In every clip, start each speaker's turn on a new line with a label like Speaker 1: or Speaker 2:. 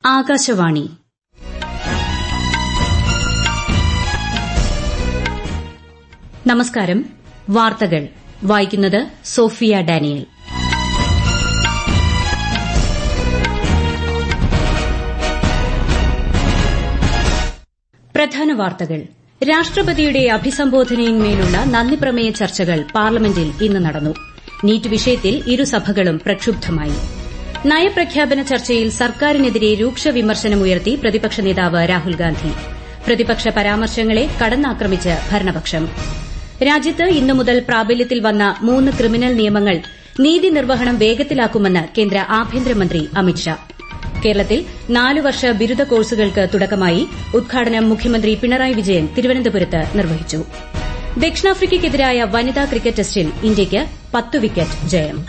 Speaker 1: ആകാശവാണി നമസ്കാരം വാർത്തകൾ വായിക്കുന്നത് സോഫിയ ഡാനിയൽ പ്രധാന വാർത്തകൾ രാഷ്ട്രപതിയുടെ അഭിസംബോധനയിന്മേലുള്ള നന്ദിപ്രമേയ ചർച്ചകൾ പാർലമെന്റിൽ ഇന്ന് നടന്നു നീറ്റ് വിഷയത്തിൽ ഇരുസഭകളും പ്രക്ഷുബ്ധമായി നയപ്രഖ്യാപന ചർച്ചയിൽ സർക്കാരിനെതിരെ രൂക്ഷ വിമർശനമുയർത്തി പ്രതിപക്ഷ നേതാവ് രാഹുൽ ഗാന്ധി പ്രതിപക്ഷ പരാമർശങ്ങളെ കടന്നാക്രമിച്ച് ഭരണപക്ഷം രാജ്യത്ത് ഇന്നു മുതൽ പ്രാബല്യത്തിൽ വന്ന മൂന്ന് ക്രിമിനൽ നിയമങ്ങൾ നീതി നിർവ്വഹണം വേഗത്തിലാക്കുമെന്ന് കേന്ദ്ര ആഭ്യന്തരമന്ത്രി അമിത്ഷാ കേരളത്തിൽ നാല് വർഷ ബിരുദ കോഴ്സുകൾക്ക് തുടക്കമായി ഉദ്ഘാടനം മുഖ്യമന്ത്രി പിണറായി വിജയൻ തിരുവനന്തപുരത്ത് നിർവഹിച്ചു ദക്ഷിണാഫ്രിക്കയ്ക്കെതിരായ വനിതാ ക്രിക്കറ്റ് ടെസ്റ്റിൽ ഇന്ത്യയ്ക്ക് പത്ത് വിക്കറ്റ് ജയം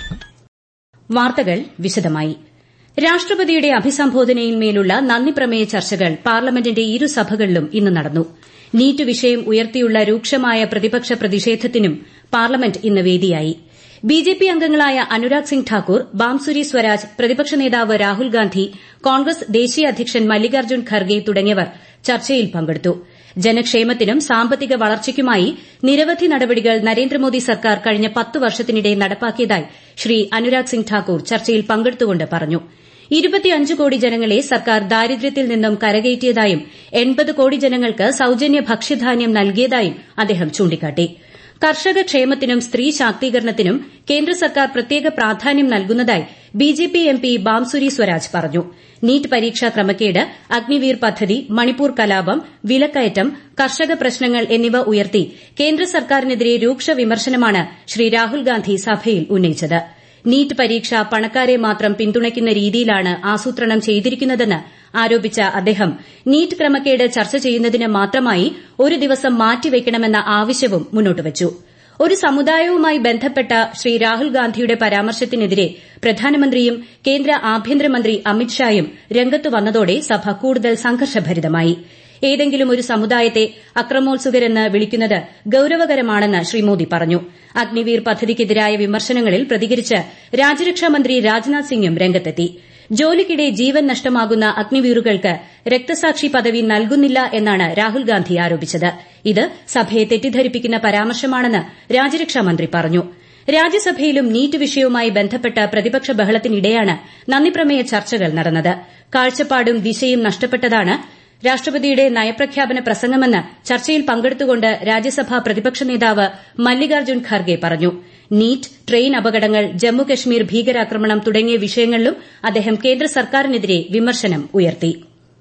Speaker 1: വാർത്തകൾ വിശദമായി രാഷ്ട്രപതിയുടെ അഭിസംബോധനയിന്മേലുള്ള നന്ദിപ്രമേയ ചർച്ചകൾ പാർലമെന്റിന്റെ ഇരുസഭകളിലും ഇന്ന് നടന്നു നീറ്റ് വിഷയം ഉയർത്തിയുള്ള രൂക്ഷമായ പ്രതിപക്ഷ പ്രതിഷേധത്തിനും പാർലമെന്റ് ഇന്ന് വേദിയായി ബിജെപി അംഗങ്ങളായ അനുരാഗ് സിംഗ് ഠാക്കൂർ ബാംസുരി സ്വരാജ് പ്രതിപക്ഷ നേതാവ് രാഹുൽ ഗാന്ധി കോൺഗ്രസ് ദേശീയ അധ്യക്ഷൻ മല്ലികാർജ്ജുൻ ഖർഗെ തുടങ്ങിയവർ ചർച്ചയിൽ പങ്കെടുത്തു ജനക്ഷേമത്തിനും സാമ്പത്തിക വളർച്ചയ്ക്കുമായി നിരവധി നടപടികൾ നരേന്ദ്രമോദി സർക്കാർ കഴിഞ്ഞ പത്ത് വർഷത്തിനിടെ നടപ്പാക്കിയതായി ശ്രീ അനുരാഗ് സിംഗ് ഠാക്കൂർ ചർച്ചയിൽ പങ്കെടുത്തുകൊണ്ട് പറഞ്ഞു ഇരുപത്തിയഞ്ച് കോടി ജനങ്ങളെ സർക്കാർ ദാരിദ്ര്യത്തിൽ നിന്നും കരകയറ്റിയതായും എൺപത് കോടി ജനങ്ങൾക്ക് സൌജന്യ ഭക്ഷ്യധാന്യം നൽകിയതായും അദ്ദേഹം ചൂണ്ടിക്കാട്ടി കർഷക ക്ഷേമത്തിനും സ്ത്രീ ശാക്തീകരണത്തിനും കേന്ദ്ര സർക്കാർ പ്രത്യേക പ്രാധാന്യം നൽകുന്നതായി ബിജെപി എംപി ബാംസുരി സ്വരാജ് പറഞ്ഞു നീറ്റ് പരീക്ഷാ ക്രമക്കേട് അഗ്നിവീർ പദ്ധതി മണിപ്പൂർ കലാപം വിലക്കയറ്റം കർഷക പ്രശ്നങ്ങൾ എന്നിവ ഉയർത്തി കേന്ദ്ര സർക്കാരിനെതിരെ രൂക്ഷ വിമർശനമാണ് ശ്രീ രാഹുൽ ഗാന്ധി സഭയിൽ ഉന്നയിച്ചത് നീറ്റ് പരീക്ഷ പണക്കാരെ മാത്രം പിന്തുണയ്ക്കുന്ന രീതിയിലാണ് ആസൂത്രണം ചെയ്തിരിക്കുന്നതെന്ന് ആരോപിച്ച അദ്ദേഹം നീറ്റ് ക്രമക്കേട് ചർച്ച ചെയ്യുന്നതിന് മാത്രമായി ഒരു ദിവസം മാറ്റിവയ്ക്കണമെന്ന ആവശ്യവും മുന്നോട്ടുവച്ചു ഒരു സമുദായവുമായി ബന്ധപ്പെട്ട ശ്രീ രാഹുൽ ഗാന്ധിയുടെ പരാമർശത്തിനെതിരെ പ്രധാനമന്ത്രിയും കേന്ദ്ര ആഭ്യന്തരമന്ത്രി അമിത്ഷായും രംഗത്തു വന്നതോടെ സഭ കൂടുതൽ സംഘർഷഭരിതമായി ഏതെങ്കിലും ഒരു സമുദായത്തെ അക്രമോത്സുകരെന്ന് വിളിക്കുന്നത് ഗൌരവകരമാണെന്ന് ശ്രീ മോദി പറഞ്ഞു അഗ്നിവീർ പദ്ധതിക്കെതിരായ വിമർശനങ്ങളിൽ പ്രതികരിച്ച് രാജ്യരക്ഷാമന്ത്രി രാജ്നാഥ് സിംഗും രംഗത്തെത്തി ജോലിക്കിടെ ജീവൻ നഷ്ടമാകുന്ന അഗ്നിവീറുകൾക്ക് രക്തസാക്ഷി പദവി നൽകുന്നില്ല എന്നാണ് രാഹുൽ ഗാന്ധി ആരോപിച്ചത് ഇത് സഭയെ തെറ്റിദ്ധരിപ്പിക്കുന്ന പരാമർശമാണെന്ന് രാജ്യരക്ഷാമന്ത്രി പറഞ്ഞു രാജ്യസഭയിലും നീറ്റ് വിഷയവുമായി ബന്ധപ്പെട്ട പ്രതിപക്ഷ ബഹളത്തിനിടെയാണ് നന്ദിപ്രമേയ ചർച്ചകൾ നടന്നത് കാഴ്ചപ്പാടും ദിശയും നഷ്ടപ്പെട്ടതാണ് രാഷ്ട്രപതിയുടെ നയപ്രഖ്യാപന പ്രസംഗമെന്ന് ചർച്ചയിൽ പങ്കെടുത്തുകൊണ്ട് രാജ്യസഭാ പ്രതിപക്ഷ നേതാവ് മല്ലികാർജ്ജുൻ ഖർഗെ പറഞ്ഞു നീറ്റ് ട്രെയിൻ അപകടങ്ങൾ ജമ്മുകശ്മീർ ഭീകരാക്രമണം തുടങ്ങിയ വിഷയങ്ങളിലും അദ്ദേഹം കേന്ദ്ര സർക്കാരിനെതിരെ വിമർശനം ഉയർത്തി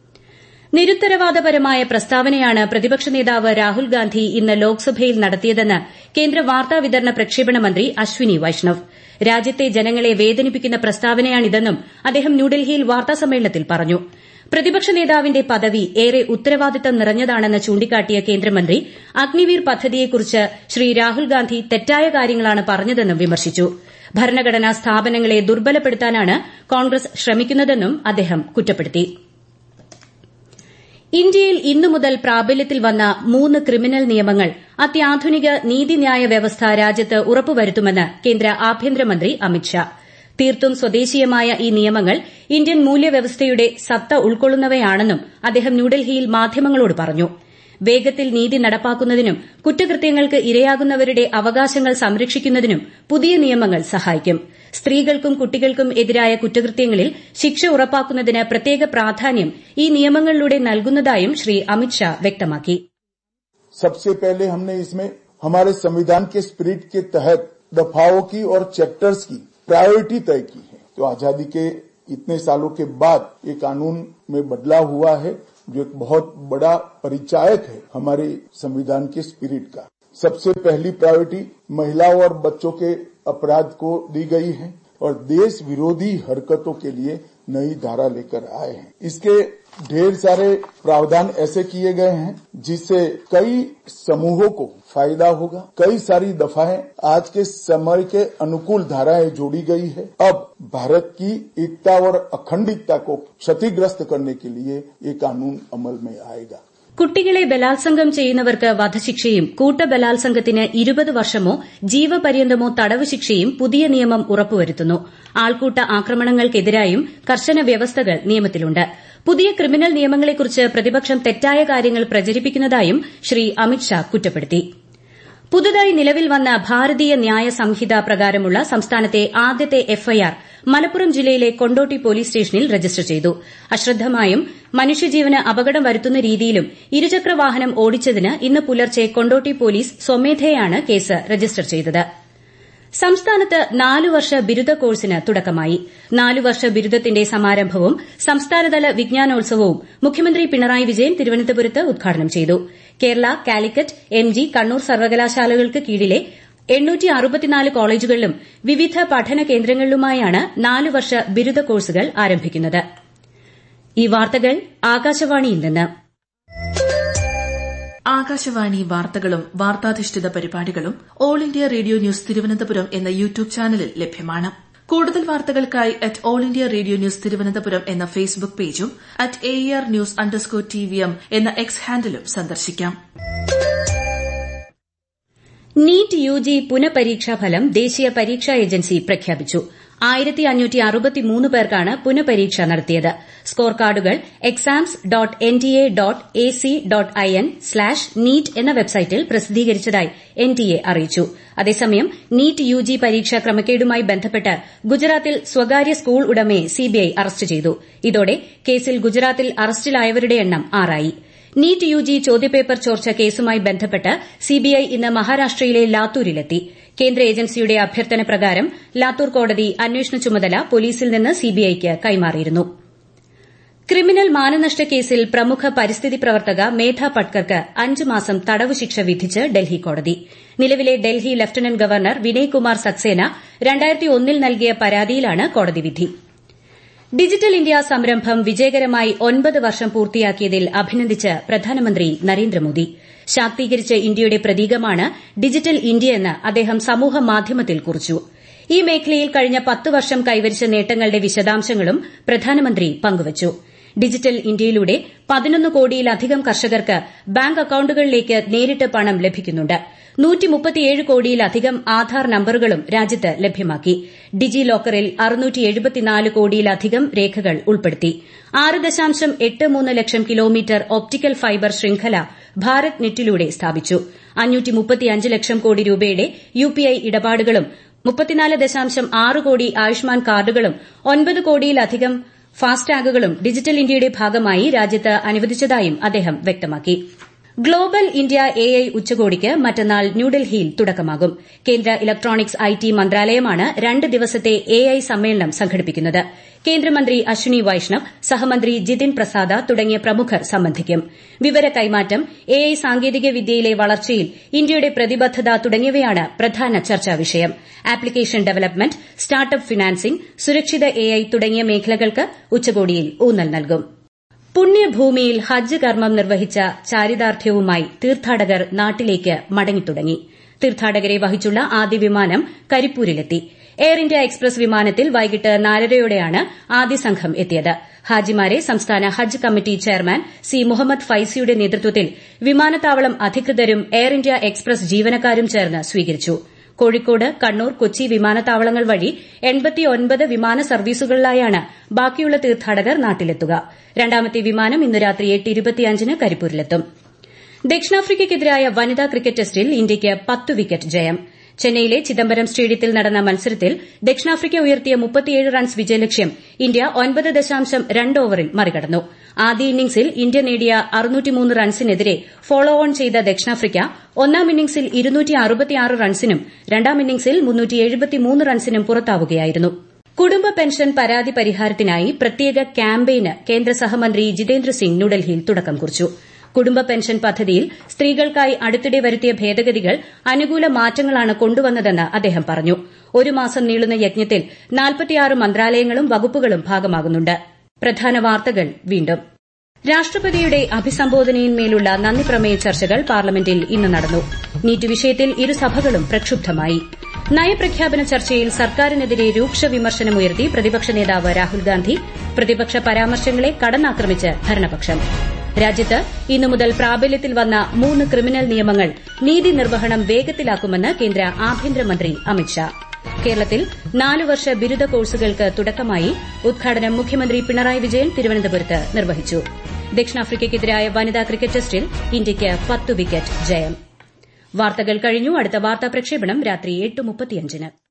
Speaker 1: നിരുത്തരവാദപരമായ പ്രസ്താവനയാണ് പ്രതിപക്ഷ നേതാവ് രാഹുൽ ഗാന്ധി ഇന്ന് ലോക്സഭയിൽ നടത്തിയതെന്ന് കേന്ദ്ര വാർത്താവിതരണ പ്രക്ഷേപണ മന്ത്രി അശ്വിനി വൈഷ്ണവ് രാജ്യത്തെ ജനങ്ങളെ വേദനിപ്പിക്കുന്ന പ്രസ്താവനയാണിതെന്നും അദ്ദേഹം ന്യൂഡൽഹിയിൽ വാർത്താസമ്മേളനത്തിൽ പറഞ്ഞു പ്രതിപക്ഷ നേതാവിന്റെ പദവി ഏറെ ഉത്തരവാദിത്തം നിറഞ്ഞതാണെന്ന് ചൂണ്ടിക്കാട്ടിയ കേന്ദ്രമന്ത്രി അഗ്നിവീർ പദ്ധതിയെക്കുറിച്ച് ശ്രീ രാഹുൽ ഗാന്ധി തെറ്റായ കാര്യങ്ങളാണ് പറഞ്ഞതെന്നും വിമർശിച്ചു ഭരണഘടനാ സ്ഥാപനങ്ങളെ ദുർബലപ്പെടുത്താനാണ് കോൺഗ്രസ് ശ്രമിക്കുന്നതെന്നും അദ്ദേഹം കുറ്റപ്പെടുത്തി ഇന്ത്യയിൽ ഇന്നു മുതൽ പ്രാബല്യത്തിൽ വന്ന മൂന്ന് ക്രിമിനൽ നിയമങ്ങൾ അത്യാധുനിക നീതിന്യായ വ്യവസ്ഥ രാജ്യത്ത് ഉറപ്പുവരുത്തുമെന്ന് കേന്ദ്ര ആഭ്യന്തരമന്ത്രി അമിത്ഷാ തീർത്തും സ്വദേശീയമായ ഈ നിയമങ്ങൾ ഇന്ത്യൻ മൂല്യവ്യവസ്ഥയുടെ സത്ത ഉൾക്കൊള്ളുന്നവയാണെന്നും അദ്ദേഹം ന്യൂഡൽഹിയിൽ മാധ്യമങ്ങളോട് പറഞ്ഞു വേഗത്തിൽ നീതി നടപ്പാക്കുന്നതിനും കുറ്റകൃത്യങ്ങൾക്ക് ഇരയാകുന്നവരുടെ അവകാശങ്ങൾ സംരക്ഷിക്കുന്നതിനും പുതിയ നിയമങ്ങൾ സഹായിക്കും സ്ത്രീകൾക്കും കുട്ടികൾക്കും എതിരായ കുറ്റകൃത്യങ്ങളിൽ ശിക്ഷ ഉറപ്പാക്കുന്നതിന് പ്രത്യേക പ്രാധാന്യം ഈ നിയമങ്ങളിലൂടെ നൽകുന്നതായും ശ്രീ അമിത്ഷാ വ്യക്തമാക്കി
Speaker 2: सबसे पहले हमने इसमें हमारे संविधान के स्पिरिट के तहत दफाओं की और चैप्टर्स की प्रायोरिटी तय की है तो आजादी के इतने सालों के बाद ये कानून में बदलाव हुआ है जो एक बहुत बड़ा परिचायक है हमारे संविधान के स्पिरिट का सबसे पहली प्रायोरिटी महिलाओं और बच्चों के अपराध को दी गई है और देश विरोधी हरकतों के लिए नई धारा लेकर आए हैं इसके ढेर सारे प्रावधान ऐसे किए गए हैं जिससे कई समूहों को फायदा होगा कई सारी दफाएं आज के समय के अनुकूल धाराएं जोड़ी गई है अब भारत की एकता और अखंडितता को क्षतिग्रस्त करने के लिए ये कानून अमल में आएगा
Speaker 1: കുട്ടികളെ ബലാത്സംഗം ചെയ്യുന്നവർക്ക് വധശിക്ഷയും കൂട്ടബലാത്സംഗത്തിന് ഇരുപത് വർഷമോ ജീവപര്യന്തമോ തടവ് ശിക്ഷയും പുതിയ നിയമം ഉറപ്പുവരുത്തുന്നു ആൾക്കൂട്ട ആക്രമണങ്ങൾക്കെതിരായും കർശന വ്യവസ്ഥകൾ നിയമത്തിലുണ്ട് പുതിയ ക്രിമിനൽ നിയമങ്ങളെക്കുറിച്ച് പ്രതിപക്ഷം തെറ്റായ കാര്യങ്ങൾ പ്രചരിപ്പിക്കുന്നതായും ശ്രീ അമിത്ഷാ കുറ്റപ്പെടുത്തി പുതുതായി നിലവിൽ വന്ന ഭാരതീയ ന്യായ സംഹിത പ്രകാരമുള്ള സംസ്ഥാനത്തെ ആദ്യത്തെ എഫ്ഐആർ മലപ്പുറം ജില്ലയിലെ കൊണ്ടോട്ടി പോലീസ് സ്റ്റേഷനിൽ രജിസ്റ്റർ ചെയ്തു അശ്രദ്ധമായും മനുഷ്യജീവന് അപകടം വരുത്തുന്ന രീതിയിലും ഇരുചക്ര വാഹനം ഓടിച്ചതിന് ഇന്ന് പുലർച്ചെ കൊണ്ടോട്ടി പോലീസ് സ്വമേധയാണ് കേസ് രജിസ്റ്റർ ചെയ്തത് സംസ്ഥാനത്ത് നാലു വർഷ ബിരുദ കോഴ്സിന് തുടക്കമായി നാലു വർഷ ബിരുദത്തിന്റെ സമാരംഭവും സംസ്ഥാനതല വിജ്ഞാനോത്സവവും മുഖ്യമന്ത്രി പിണറായി വിജയൻ തിരുവനന്തപുരത്ത് ഉദ്ഘാടനം ചെയ്തു കേരള കാലിക്കറ്റ് എം ജി കണ്ണൂർ സർവകലാശാലകൾക്ക് കീഴിലെ കോളേജുകളിലും വിവിധ പഠന കേന്ദ്രങ്ങളിലുമായാണ് നാലു വർഷ ബിരുദ കോഴ്സുകൾ ആരംഭിക്കുന്നത് ഈ വാർത്തകൾ ആകാശവാണിയിൽ നിന്ന്
Speaker 3: ആകാശവാണി വാർത്തകളും വാർത്താധിഷ്ഠിത പരിപാടികളും all India radio news Thiruvananthapuram എന്ന യൂട്യൂബ് ചാനലിൽ ലഭ്യമാണ് കൂടുതൽ വാർത്തകൾക്കായി at all India radio news Thiruvananthapuram എന്ന ഫേസ്ബുക്ക് പേജും at A R news underscore T V M എന്ന എക്സ് ഹാൻഡിലും സന്ദർശിക്കാം
Speaker 1: നീറ്റ് യുജി പുനഃപരീക്ഷാ ഫലം ദേശീയ പരീക്ഷാ ഏജൻസി പ്രഖ്യാപിച്ചു പേർക്കാണ് പുനഃപരീക്ഷ നടത്തിയത് സ്കോർ കാർഡുകൾ exams dot N T A dot A C dot I N slash NEET എന്ന വെബ്സൈറ്റിൽ പ്രസിദ്ധീകരിച്ചതായി എൻ ടി എ അറിയിച്ചു അതേസമയം നീറ്റ് യുജി പരീക്ഷാ ക്രമക്കേടുമായി ബന്ധപ്പെട്ട് ഗുജറാത്തിൽ സ്വകാര്യ സ്കൂൾ ഉടമയെ സിബിഐ അറസ്റ്റ് ചെയ്തു ഇതോടെ കേസിൽ ഗുജറാത്തിൽ അറസ്റ്റിലായവരുടെ എണ്ണം ആറായി നീറ്റ് യുജി ചോദ്യപേപ്പർ ചോർച്ച കേസുമായി ബന്ധപ്പെട്ട് സിബിഐ ഇന്ന് മഹാരാഷ്ട്രയിലെ ലാത്തൂരിലെത്തി കേന്ദ്ര ഏജൻസിയുടെ അഭ്യർത്ഥന പ്രകാരം ലാത്തൂർ കോടതി അന്വേഷണ ചുമതല പോലീസിൽ നിന്ന് സിബിഐക്ക് കൈമാറിയിരുന്നു ക്രിമിനൽ മാനനഷ്ട കേസിൽ പ്രമുഖ പരിസ്ഥിതി പ്രവർത്തക മേധ പട്കർക്ക് അഞ്ച് മാസം തടവ് ശിക്ഷ വിധിച്ച് ഡൽഹി കോടതി നിലവിലെ ഡൽഹി ലഫ്റ്റനന്റ് ഗവർണർ വിനയ് കുമാർ സക്സേന ൽ നൽകിയ പരാതിയിലാണ് കോടതി വിധി ഡിജിറ്റൽ ഇന്ത്യ സംരംഭം വിജയകരമായി ഒൻപത് വർഷം പൂർത്തിയാക്കിയതിൽ അഭിനന്ദിച്ച് പ്രധാനമന്ത്രി നരേന്ദ്രമോദി ശാക്തീകരിച്ച ഇന്ത്യയുടെ പ്രതീകമാണ് ഡിജിറ്റൽ ഇന്ത്യയെന്ന് അദ്ദേഹം സമൂഹമാധ്യമത്തിൽ കുറിച്ചു ഈ മേഖലയിൽ കഴിഞ്ഞ പത്ത് വർഷം കൈവരിച്ച നേട്ടങ്ങളുടെ വിശദാംശങ്ങളും പ്രധാനമന്ത്രി പങ്കുവച്ചു ഡിജിറ്റൽ ഇന്ത്യയിലൂടെ പതിനൊന്ന് കോടിയിലധികം കർഷകർക്ക് ബാങ്ക് അക്കൌണ്ടുകളിലേക്ക് നേരിട്ട് പണം ലഭിക്കുന്നുണ്ട് കോടിയിലധികം ആധാർ നമ്പറുകളും രാജ്യത്ത് ലഭ്യമാക്കി ഡിജി ലോക്കറിൽ കോടിയിലധികം രേഖകൾ ഉൾപ്പെടുത്തി ആറ് ദശാംശം എട്ട് മൂന്ന് ലക്ഷം കിലോമീറ്റർ ഒപ്റ്റിക്കൽ ഫൈബർ ശൃംഖല ഭാരത് നെറ്റിലൂടെ സ്ഥാപിച്ചു ലക്ഷം കോടി രൂപയുടെ യുപിഐ ഇടപാടുകളും മുപ്പത്തിനാല് ദശാംശം ആറ് കോടി ആയുഷ്മാൻ കാർഡുകളും ഒൻപത് കോടിയിലധികം ഫാസ്ടാഗുകളും ഡിജിറ്റൽ ഇന്ത്യയുടെ ഭാഗമായി രാജ്യത്ത് അനുവദിച്ചതായും അദ്ദേഹം വ്യക്തമാക്കി ഗ്ലോബൽ ഇന്ത്യ എ ഐ ഉച്ചകോടിക്ക് മറ്റന്നാൾ ന്യൂഡൽഹിയിൽ തുടക്കമാകും കേന്ദ്ര ഇലക്ട്രോണിക്സ് ഐ ടി മന്ത്രാലയമാണ് രണ്ട് ദിവസത്തെ എ ഐ സമ്മേളനം സംഘടിപ്പിക്കുന്നത് കേന്ദ്രമന്ത്രി അശ്വിനി വൈഷ്ണവ് സഹമന്ത്രി ജിതിൻ പ്രസാദ തുടങ്ങിയ പ്രമുഖർ സംബന്ധിക്കും വിവര കൈമാറ്റം എ ഐ സാങ്കേതിക വിദ്യയിലെ വളർച്ചയിൽ ഇന്ത്യയുടെ പ്രതിബദ്ധത തുടങ്ങിയവയാണ് പ്രധാന ചർച്ചാ വിഷയം ആപ്ലിക്കേഷൻ ഡെവലപ്മെന്റ് സ്റ്റാർട്ടപ്പ് ഫിനാൻസിംഗ് സുരക്ഷിത എ ഐ തുടങ്ങിയ മേഖലകൾക്ക് ഉച്ചകോടിയിൽ ഊന്നൽ നൽകും പുണ്യഭൂമിയിൽ ഹജ്ജ് കർമ്മം നിർവഹിച്ച ചാരിതാർത്ഥ്യവുമായി തീർത്ഥാടകർ നാട്ടിലേക്ക് മടങ്ങിത്തുടങ്ങി തീർത്ഥാടകരെ വഹിച്ചുള്ള ആദ്യ വിമാനം കരിപ്പൂരിലെത്തി എയർ ഇന്ത്യ എക്സ്പ്രസ് വിമാനത്തിൽ വൈകിട്ട് നാലരയോടെയാണ് ആദ്യ സംഘം എത്തിയത് ഹാജിമാരെ സംസ്ഥാന Hajj committee chairman C Muhammad ഫൈസിയുടെ നേതൃത്വത്തിൽ വിമാനത്താവളം അധികൃതരും എയർ ഇന്ത്യ എക്സ്പ്രസ് ജീവനക്കാരും ചേർന്ന് സ്വീകരിച്ചു കോഴിക്കോട് കണ്ണൂർ കൊച്ചി വിമാനത്താവളങ്ങൾ വഴി വിമാന സർവീസുകളിലായാണ് ബാക്കിയുള്ള തീർത്ഥാടകർ നാട്ടിലെത്തുക രണ്ടാമത്തെ വിമാനം ഇന്ന് രാത്രി എട്ട് കരിപ്പൂരിലെത്തും ദക്ഷിണാഫ്രിക്കയ്ക്കെതിരായ വനിതാ ക്രിക്കറ്റ് ടെസ്റ്റിൽ ഇന്ത്യയ്ക്ക് പത്ത് വിക്കറ്റ് ജയം ചെന്നൈയിലെ ചിദംബരം സ്റ്റേഡിയത്തിൽ നടന്ന മത്സരത്തിൽ ദക്ഷിണാഫ്രിക്ക ഉയർത്തിയ മുപ്പത്തിയേഴ് റൺസ് വിജയലക്ഷ്യം ഇന്ത്യ ഒൻപത് ദശാംശം രണ്ട് ഓവറിൽ മറികടന്നു ആദ്യ ഇന്നിംഗ്സിൽ ഇന്ത്യ നേടിയ റൺസിനെതിരെ ഫോളോ ഓൺ ചെയ്ത ദക്ഷിണാഫ്രിക്ക ഒന്നാം ഇന്നിംഗ്സിൽ റൺസിനും രണ്ടാം ഇന്നിംഗ്സിൽ റൺസിനും പുറത്താവുകയായിരുന്നു കുടുംബ പെൻഷൻ പരാതി പരിഹാരത്തിനായി പ്രത്യേക ക്യാമ്പയിന് കേന്ദ്ര സഹമന്ത്രി ജിതേന്ദ്ര സിംഗ് ന്യൂഡൽഹിയിൽ തുടക്കം കുറിച്ചു കുടുംബ പെൻഷൻ പദ്ധതിയിൽ സ്ത്രീകൾക്കായി അടുത്തിടെ വരുത്തിയ ഭേദഗതികൾ അനുകൂല മാറ്റങ്ങളാണ് കൊണ്ടുവന്നതെന്ന് അദ്ദേഹം പറഞ്ഞു ഒരു മാസം നീളുന്ന യജ്ഞത്തിൽ മന്ത്രാലയങ്ങളും വകുപ്പുകളും ഭാഗമാകുന്നുണ്ട് പ്രധാന വാർത്തകൾ വീണ്ടും രാഷ്ട്രപതിയുടെ അഭിസംബോധനയിന്മേലുള്ള നന്ദിപ്രമേയ ചർച്ചകൾ പാർലമെന്റിൽ ഇന്ന് നടന്നു നീറ്റ് വിഷയത്തിൽ ഇരുസഭകളും പ്രക്ഷുബ്ധമായി നയപ്രഖ്യാപന ചർച്ചയിൽ സർക്കാരിനെതിരെ രൂക്ഷ വിമർശനമുയർത്തി പ്രതിപക്ഷ നേതാവ് രാഹുൽ ഗാന്ധി പ്രതിപക്ഷ പരാമർശങ്ങളെ കടന്നാക്രമിച്ച് ഭരണപക്ഷം രാജ്യത്ത് ഇന്നു മുതൽ പ്രാബല്യത്തിൽ വന്ന മൂന്ന് ക്രിമിനൽ നിയമങ്ങൾ നീതി നിർവ്വഹണം വേഗത്തിലാക്കുമെന്ന് കേന്ദ്ര ആഭ്യന്തരമന്ത്രി അമിത്ഷാ കേരളത്തിൽ നാല് വർഷ ബിരുദ കോഴ്സുകൾക്ക് തുടക്കമായി ഉദ്ഘാടനം മുഖ്യമന്ത്രി പിണറായി വിജയൻ തിരുവനന്തപുരത്ത് നിർവഹിച്ചു ദക്ഷിണാഫ്രിക്കയ്ക്കെതിരായ വനിതാ ക്രിക്കറ്റ് ടെസ്റ്റിൽ ഇന്ത്യയ്ക്ക് പത്ത് വിക്കറ്റ് ജയം വാർത്തകൾ കഴിഞ്ഞു അടുത്ത വാർത്താ പ്രക്ഷേപണം രാത്രി എട്ട് മുപ്പത്തിയഞ്ചിന്